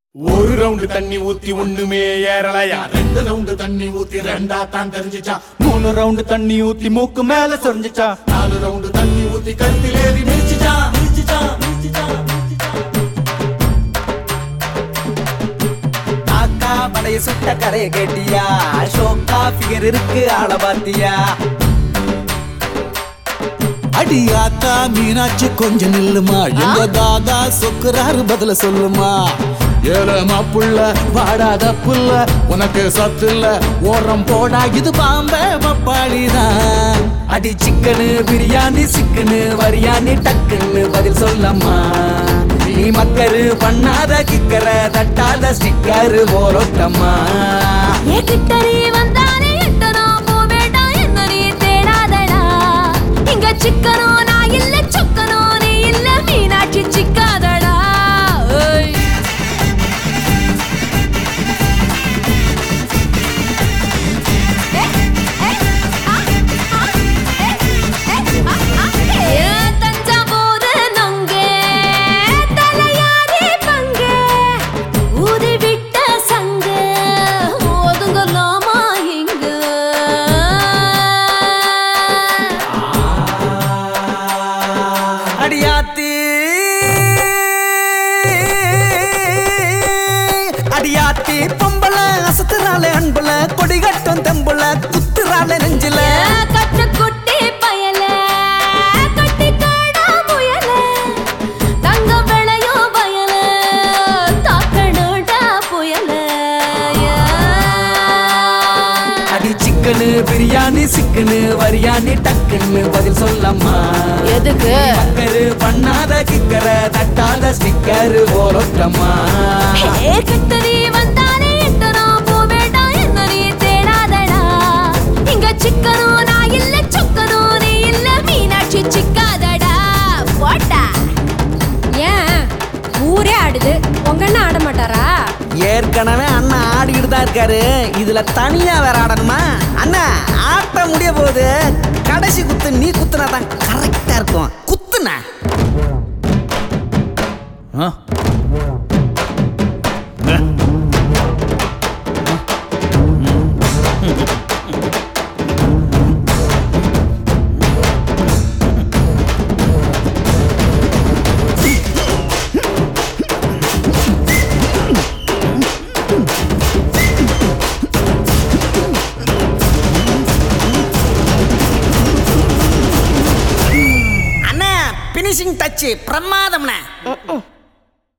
ஒரு ரவுண்டு தண்ணி ஊத்தி ஒண்ணுமே ஏறலையா ரெண்டு ரவுண்டு தண்ணி ஊத்தி ரெண்டா தான் தெரிஞ்சிச்சா மூணு ரவுண்டு தண்ணி ஊத்தி மூக்கு மேல சொரிஞ்சிச்சா நாலு ரவுண்டு தண்ணி ஊத்தி கழுத்தில் ஏறி மிதிச்சிச்சா மிதிச்சிச்சா மிதிச்சிச்சா காக்கா படைய சுட்ட கரைய கேட்டியா ஷோக்கா ஃபிகர் இருக்கு ஆள பாத்தியா அடி ஆத்தா மீனாட்சி கொஞ்சம் நில்லுமா எங்க தாதா சொக்குறாரு பதில சொல்லுமா ஏலமா புள்ள வாடாத புள்ள உனக்கு சத்து இல்ல ஓரம் போடா இது பாம்பே பப்பாளிதான் அடி சிக்கனு பிரியாணி சிக்கனு வரியாணி டக்குன்னு பதில் சொல்லம்மா நீ மக்கரு பண்ணாத கிக்கர தட்டாத ஸ்டிக்கரு போரோட்டம்மா ஏ கிட்டரி வந்தானே எட்டனோ போவேட்டா என்ன நீ தேடாதடா இங்க சிக்கனோ நான் இல்ல சொக்கனோ நீ இல்ல மீனாட்சி சிக்காதடா ஓய் தஞ்சாவூரு நொங்கே தலையாரி பங்கே ஊதி விட்ட சங்கு ஒதுங்கலாமா இங்க அடியாத்தி அடியாத்தி பொம்பள அசத்துறாளே அன்புல கொடி கட்டும் தெம்புல குத்துறாளே நெஞ்சில கட்டு குட்டி பயல கட்டி காடா முயல தங்க விளையோ பயல தாக்கணுடா புயல அடி சிக்கனு பிரியாணி சிக்கனு வரியாணி டக்குன்னு பதில் சொல்லம்மா எதுக்கு மக்கரு பண்ணாத கிக்கர தட்டாத ஸ்டிக்கர் போரோட்டம்மா ஏ கட்டரி வந்தானே எட்டனோ போவேட்டா என்ன நீ தேடாதடா இங்க சிக்கனோ நான் இல்ல சொக்கனோ நீ இல்ல மீனாட்சி சிக்காதடா போட்டா ஏன் ஊரே ஆடுது உங்க அண்ணா ஆட மாட்டாரா ஏற்கனவே அண்ணா ஆடிக்கிட்டு தான் இருக்காரு இதுல தனியா வேற ஆடணுமா அண்ணா ஆட்ட முடிய போகுது கடைசி குத்து நீ குத்துனா தான் கரெக்டா இருக்கும் குத்துன அண்ணா பினிஷிங் டச் பிரமாதம்ண்ணே